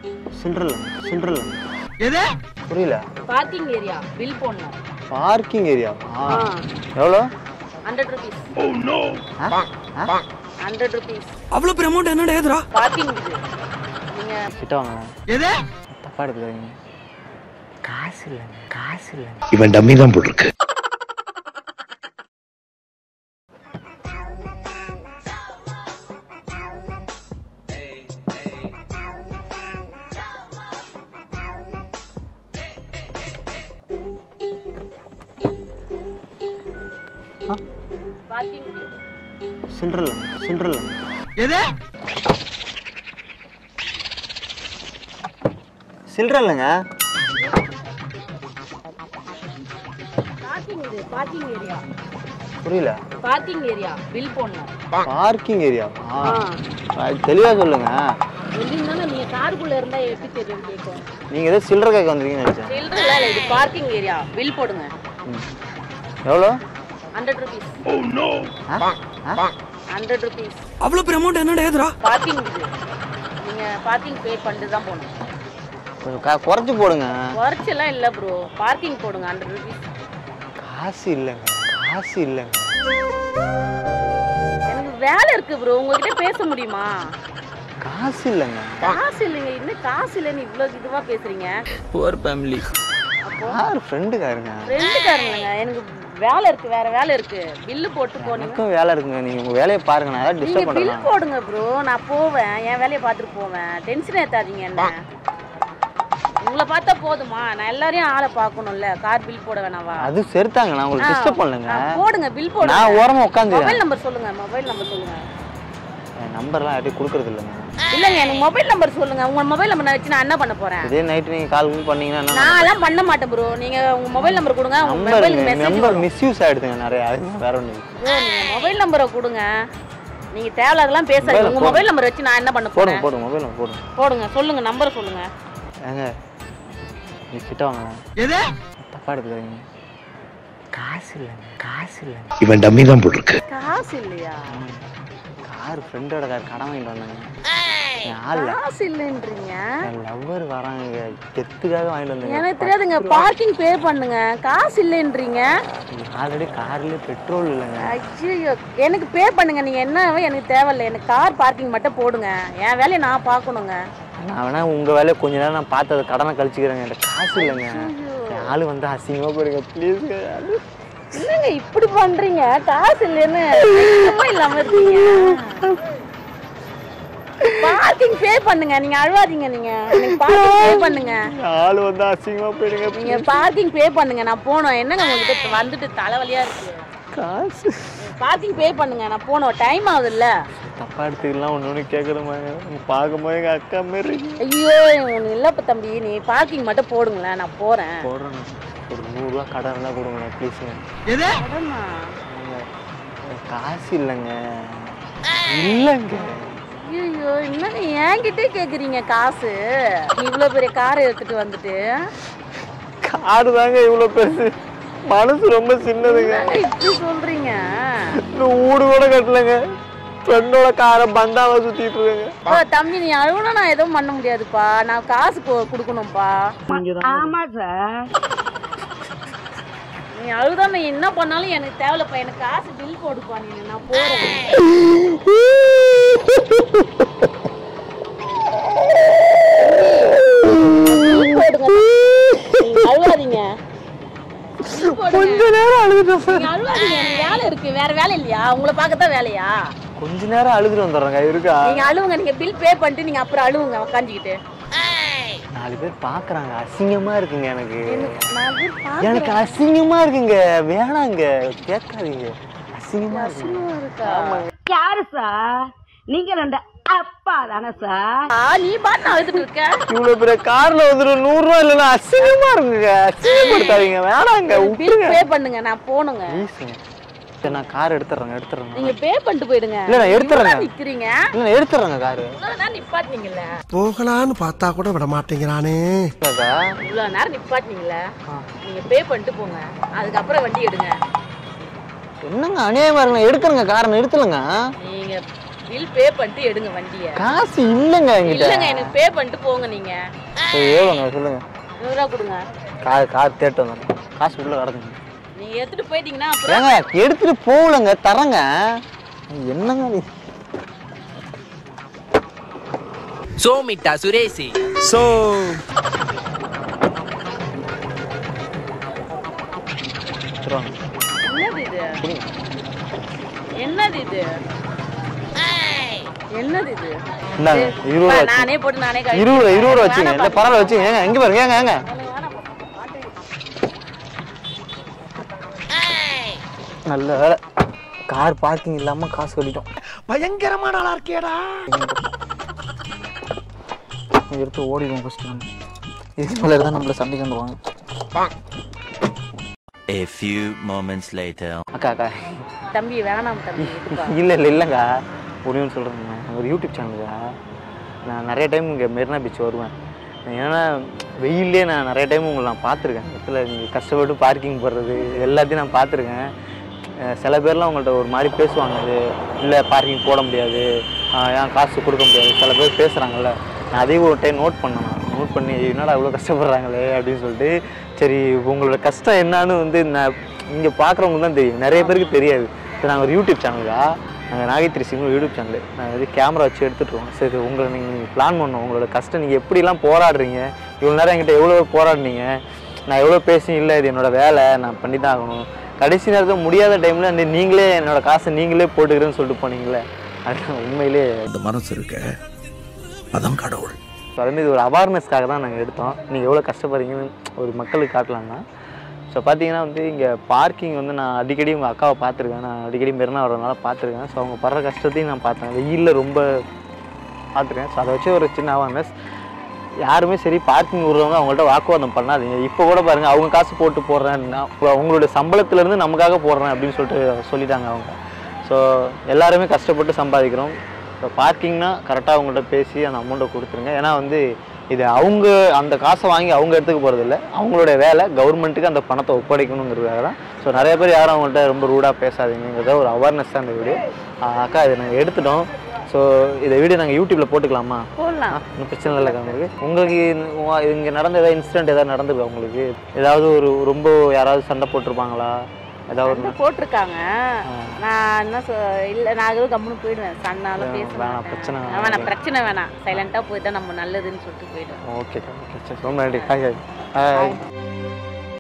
சில்ட்ரல் சில்ட்ரல் எது புரியல பார்க்கிங் ஏரியா பில் போடணும் பார்க்கிங் ஏரியா எவ்வளோ ஹண்ட்ரட் ருபீஸ் ஹண்ட்ரட் ருபீஸ் அவ்வளவு பெரிய அமௌண்ட் என்னடா ஏதுரா பார்க்கிங் இது நீங்க கிட்ட வாங்க எது தப்பா எடுத்துக்காதீங்க காசு இல்லைங்க காசு இல்லைங்க இவன் டம்மி தான் போட்டிருக்கு பார்க்கிங் சில்ட்ரல் சில்ட்ரல் எது சில்லற இல்லைங்க பார்க்கிங் இது பார்க்கிங் ஏரியா புரியல பார்க்கிங் ஏரியா பில் போடணும் பார்க்கிங் ஏரியா தெளிவா சொல்லுங்க எப்படின்னா நீங்க காருக்குள்ள இருந்தா எப்படி தெரியும் கேட்கும் நீங்க ஏதோ சில்லற கேட்க வந்திருக்கீங்கன்னு நினைச்சேன் சில்லற இல்ல இது பார்க்கிங் ஏரியா பில் போடுங்க ம். எவ்வளோ ஹண்ட்ரட் ருபீஸ் ஹண்ட்ரட் ருபீஸ் அவ்வளவு பெரிய அமௌண்ட் என்னடா ஏதுரா பார்க்கிங் இது நீங்க பார்க்கிங் பே பண்ணிட்டு தான் போகணும் கொஞ்சம் கா- குறைச்சு போடுங்க குறைச்செல்லாம் இல்ல ப்ரோ பார்க்கிங் போடுங்க ஹண்ட்ரட் ருபீஸ் காசு இல்லைங்க காசு இல்லைங்க எனக்கு வேலை இருக்கு ப்ரோ உங்ககிட்ட பேச முடியுமா காசு இல்லைங்க காசு இல்லைங்க இன்னும் காசு இல்லைன்னு இவ்வளவு இதுவா பேசுறீங்க புவர் ஃபேமிலி யார் ஃப்ரெண்டுக்காருங்க ஃப்ரெண்டுக்காரங்க எனக்கு வேலை இருக்கு வேற வேலை இருக்கு பில்லு போட்டு போனீங்க எனக்கும் வேலை இருக்குங்க நீங்க உங்க வேலையை பாருங்க நான் ஏதாவது நீங்க டிஸ்டர்ப் பில் பண்ணுறேன் போடுங்க ப்ரோ நான் போவேன் என் வேலையை பார்த்துட்டு போவேன் டென்ஷன் ஏத்தாதீங்க என்ன உங்களை பார்த்தா போதுமா நான் எல்லாரையும் ஆளை பார்க்கணும்ல கார் பில் போட வேணாவா அது செருத்தாங்க நான் உங்களுக்கு டிஸ்டர்ப் பண்ணலங்க ஆ, போடுங்க பில் போடுங்க நான் ஓரமா உட்காந்துக்கிறேன் மொபைல் நம்பர் சொல்லுங்க மொபைல் நம்பர் சொல்லுங்க என் நம்பர்லாம் யார்ட்டையும் கொடுக்கறது இல்லைங்க இல்லைங்க எனக்கு மொபைல் நம்பர் சொல்லுங்க உங்க மொபைல் நம்பர் நான் வச்சு நான் என்ன பண்ண போறேன் இதே நைட்டு நீங்க கால் பண்ணீங்கன்னா என்ன நான் எல்லாம் பண்ண மாட்டேன் ப்ரோ நீங்க உங்க மொபைல் நம்பர் கொடுங்க உங்க நம்பர் மொபைலுக்கு மெசேஜ் நம்பர் மிஸ்யூஸ் ஆயிடுதுங்க நிறைய அதுக்கு வேற ஒன்று ப்ரோ நீங்க மொபைல் நம்பரை கொடுங்க நீங்க தேவையில்லாதெல்லாம் பேசாதீங்க உங்க மொபைல் நம்பர் வச்சு நான் என்ன பண்ண போறேன் போடுங்க போடுங்க மொபைல் போடுங்க போடுங்க சொல்லுங்க நம்பர் சொல்லுங்க ஏங்க நீ கிட்ட வாங்க எது தப்பா எடுத்துக்காதீங்க காசு இல்லைங்க காசு இல்லைங்க இவன் டம்மி தான் போட்டிருக்கு காசு இல்லையா கார் ஃப்ரெண்டோட கார் கடன் வாங்கிட்டு வந்தாங்க என் ஆள் காசு இல்லைன்றீங்க என் லவ்வர் வராங்க கெத்துக்காக வாங்கிட்டு வந்தாங்க எனக்கு தெரியாதுங்க பார்க்கிங் பே பண்ணுங்க காசு இல்லைன்றீங்க ஆல்ரெடி கார்லயே பெட்ரோல் இல்லைங்க ஐயோ எனக்கு பே பண்ணுங்க நீங்க என்ன எனக்கு தேவையில்ல எனக்கு கார் பார்க்கிங் மட்டும் போடுங்க என் வேலையை நான் பார்க்கணுங்க நான் வேணா உங்க வேலையை கொஞ்ச நேரம் நான் பார்த்து அதை கடனை கழிச்சுக்கிறேங்க என்கிட்ட காசு இல்லைங்க என் ஆளு வந்து அசிங்கமா போடுங்க ப்ளீஸ் என்னங்க இப்படி பண்றீங்க காசு இல்லைன்னு சும்மா இல்லாம இருக்கீங்க பார்க்கிங் பே பண்ணுங்க நீங்க அழுவாதீங்க நீங்க எனக்கு பார்க்கிங் பே பண்ணுங்க ஆளு வந்து அசிங்கமா போயிடுங்க நீங்க பார்க்கிங் பே பண்ணுங்க நான் போனோம் என்னங்க உங்ககிட்ட வந்துட்டு தலைவலியா இருக்கு காசு பார்க்கிங் பே பண்ணுங்க நான் போனோம் டைம் ஆகுதுல்ல தப்பா எடுத்துக்கலாம் ஒன்று ஒன்று கேட்குறமாங்க பார்க்கும்போது எங்கள் அக்கா மாரி இருக்கு. ஐயோ உனக்கு இல்லப்ப தம்பி நீ பார்க்கிங் மட்டும் போடுங்களேன் நான் போறேன் போடுறேன் ஒரு நூறுரூவா கடன் இருந்தால் கொடுங்க ப்ளீஸுங்க எது கடனா? காசு இல்லைங்க இல்லைங்க ஐயோ என்னங்க என்கிட்டே கேக்குறீங்க காசு நீ இவ்வளவு பெரிய காரை எடுத்துட்டு வந்துட்டு காடு தாங்க இவ்வளோ பெருசு மனசு ரொம்ப சின்னதுங்க என்னங்க இப்படி சொல்றீங்க இன்னும் வீடு கூட கட்டலைங்க ஃப்ரெண்டோட காரை பந்தாவை சுற்றிட்டு இருக்கேங்க அப்பா, தம்பி நீ அழுவனா நான் எதுவும் பண்ண முடியாதுப்பா நான் காசு கொ- கொடுக்கணும்ப்பா ஆமா சார் நீ அழுதா நீ என்ன பண்ணாலும் எனக்கு தேவையில்லப்பா எனக்கு காசு பில் போடுப்பா நீ நான் போறேன் bill போடுங்க. நீங்க அழுவாதீங்க Bill போடுங்க. கொஞ்ச நேரம் அழுதுட்டேன் நீங்க அழுவாதீங்க எனக்கு வேலை இருக்கு வேற வேலை இல்லையா உங்களை பார்க்கத்தான் வேலையா கொஞ்ச நேரம் அழுதுட்டு வந்துடுறேங்க இருக்கா நீங்க அழுவுங்க நீங்க பில் பே பண்ணிட்டு நீங்க அப்புறம் அழுவுங்க உட்காந்துக்கிட்டு நாலு பேர் பார்க்குறாங்க அசிங்கமா இருக்குங்க எனக்கு நான் போய் பார்க்கறேன். எனக்கு அசிங்கமா இருக்குங்க வேணாங்க கேட்காதீங்க அசிங்கமா இருக்குங்க இருக்கா? யாரு சார் நீங்க ரெண்டு அப்பா தானே சார் ஆ, நீ பாட்டு அழுதுட்டு இருக்க இவ்வளவு பெரிய கார்ல வந்துட்டு நூறு ரூபாய் இல்லைன்னா அசிங்கமா இருக்குங்க அசிங்கப்படுத்தாதீங்க வேணாங்க பில் விட்டுருங்க பே பண்ணுங்க நான் போணுங்க ப்ளீஸுங்க சரி நான் கார் எடுத்துறேங்க எடுத்துறேங்க நீங்க பே பண்ணிட்டு போயிடுங்க இல்ல, நான் எடுத்துறேங்க. இவ்வளவு நிக்கிறீங்க இல்ல நான் எடுத்துறேங்க காரு இவ்வளவு நேரம் நிப்பாட்டினீங்கல்ல போகலான்னு பார்த்தா கூட விட மாட்டேங்கிறானே இல்லக்கா இவ்வளவு நேரம் நிப்பாட்டினீங்கல்ல நீங்க பே பண்ணிட்டு போங்க அதுக்கப்புறம் வண்டி எடுங்க என்னங்க அநியாயமா இருக்குங்க எடுக்கிறேங்க காரை எடுத்துலங்க நீங்க பில் பே பண்ணிட்டு எடுங்க வண்டியை காசு இல்லைங்க என்கிட்ட இல்லைங்க எனக்கு பே பண்ணிட்டு போங்க நீங்க சரி எவ்வளோங்க சொல்லுங்க நூறுரூவா கொடுங்க கார் கார் தேட்டு வந்தேன் காசு உள்ள கிடக்குங்க நீங்க எடுத்துட்டு போயிட்டீங்கன்னா அப்புறம் ஏங்க எடுத்துட்டு போகலங்க தரங்க என்னங்க நீ சோமிட்டா சுரேசி ஸோ என்னது இது என்னது இது என்னது இது இந்தாங்க, சரி, இருபது பா, ரூபா நானே போட்டு நானே கழுவி இருபது இருபது ரூபா வச்சுங்க வேணாம் இல்லை பரவாயில்ல வச்சுங்க ஏங்க எங்கே பாருங்க ஏங்க ஏங்க நல்ல வேலை கார் பார்க்கிங் இல்லாமல் காசு கட்டிட்டோம் பயங்கரமான ஆளா இருக்கேடா இங்க எடுத்து ஓடிடுவோம் ஃபஸ்ட்டு நம்ம இதுக்கு மேலே இருந்தால் நம்மள சண்டைக்கு வந்துடுவாங்க A few moments later. அக்கா அக்கா தம்பி வேணாம் தம்பி இதுப்பா. இல்லை இல்லை இல்லைங்க ஒன்று சொல்கிறேங்க ஒரு யூடியூப் சேனலுங்க நான் நிறைய டைம் இங்கே மெரினா பீச் வருவேன் ஏன்னா வெயிலே நான் நிறைய டைம் உங்களை நான் பார்த்துருக்கேன் இடத்துல நீங்கள் கஷ்டப்பட்டு பார்க்கிங் போடுறது எல்லாத்தையும் நான் பார்த்துருக்கேன் அஹ் சில பேர்லாம் உங்கள்கிட்ட ஒரு மாதிரி பேசுவாங்க இது இல்லை பார்க்கிங் போட முடியாது ஆஹ் ஏன் காசு கொடுக்க முடியாது சில பேர் பேசுகிறாங்கல்ல நான் அதையும் ஒரு டைம் நோட் பண்ணேன் நோட் பண்ணி என்னடா இவ்வளோ கஷ்டப்படுறாங்களே அப்படின்னு சொல்லிட்டு சரி உங்களோட கஷ்டம் என்னன்னு வந்து நான் இங்கே பார்க்குறவங்க தான் தெரியும் நிறைய பேருக்கு தெரியாது இப்போ நாங்கள் ஒரு யூடியூப் சேனலுக்கா நாங்கள் நாகேத்திரி சிங் யூடியூப் சேனல் நாங்கள் வந்து கேமரா வச்சு எடுத்துட்டுருவோம் சரி உங்களை நீங்கள் பிளான் பண்ணோம் உங்களோட கஷ்டம் நீங்கள் எப்படிலாம் போராடுறீங்க இவ்வளோ நேரம் என்கிட்ட எவ்வளோ போராடினீங்க நான் எவ்வளோ பேசி இல்லை இது என்னோட வேலை நான் பண்ணி தான் ஆகணும் கடைசி நேரத்தில் முடியாத டைமில் வந்து நீங்களே என்னோட காசை நீங்களே போட்டுக்கிறேன்னு சொல்லிட்டு போனீங்களே அது உண்மையிலே அந்த மனசு இருக்க அதான் கடவுள் ஸோ அதுமாரி இது ஒரு அவேர்னஸ்க்காக தான் நாங்கள் எடுத்தோம் நீங்கள் எவ்வளோ கஷ்டப்படுறீங்கன்னு ஒரு மக்களுக்கு காட்டலாம்னா ஸோ பார்த்தீங்கன்னா வந்து இங்கே பார்க்கிங் வந்து நான் அடிக்கடி உங்கள் அக்காவை பார்த்துருக்கேன் நான் அடிக்கடி மெரினா வரதுனால பார்த்துருக்கேன் ஸோ அவங்க படுற கஷ்டத்தையும் நான் பார்த்தேன் வெயிலில் ரொம்ப பார்த்துருக்கேன் ஸோ அதை வச்சு ஒரு சின்ன அவேர்னஸ் யாருமே சரி பார்க்கிங் விடுறவங்க அவங்கள்ட்ட வாக்குவாதம் பண்ணாதீங்க இப்போ கூட பாருங்கள் அவங்க காசு போட்டு போடுறேன் நான் இப்போ அவங்களுடைய சம்பளத்துலேருந்து நமக்காக போடுறேன் அப்படின்னு சொல்லிட்டு சொல்லிட்டாங்க அவங்க ஸோ எல்லாருமே கஷ்டப்பட்டு சம்பாதிக்கிறோம் ஸோ பார்க்கிங்னா கரெக்டாக அவங்கள்ட்ட பேசி அந்த அமௌண்ட்டை கொடுத்துருங்க ஏன்னா வந்து இது அவங்க அந்த காசை வாங்கி அவங்க எடுத்துக்க போகிறதில்ல அவங்களுடைய வேலை கவர்மெண்ட்டுக்கு அந்த பணத்தை ஒப்படைக்கணுங்கிறதுக்காக தான் ஸோ நிறைய பேர் யாரும் அவங்கள்ட்ட ரொம்ப ரூடாக பேசாதீங்கிறத ஒரு அவேர்னஸ் தான் இந்த வீடியோ அக்கா இதை நாங்கள் எடுத்துட்டோம் ஸோ இதை வீடியோ நாங்கள் யூடியூப்பில் போட்டுக்கலாமா போடலாம் ஒன்றும் பிரச்சனை இல்லை உங்களுக்கு உங்களுக்கு இங்கே நடந்த ஏதாவது இன்சிடென்ட் ஏதாவது நடந்திருக்கா உங்களுக்கு ஏதாவது ஒரு ரொம்ப யாராவது சண்டை போட்டிருப்பாங்களா ஏதாவது ஒரு சண்டை போட்டிருக்காங்க நான் என்ன சொ இல்லை நான் அதுவும் கம்முன்னு போயிடுவேன் சன்னாலும் பேச வேணாம், மாட்டேன். பிரச்சனை ஆ, வேணாம் பிரச்சனை வேணாம் சைலண்டாக போயிட்டா நம்ம நல்லதுன்னு சொல்லிட்டு போயிடுவேன் ஓகே ஓகே சரி ரொம்ப நன்றி ஹாய் ஹாய் ஹாய்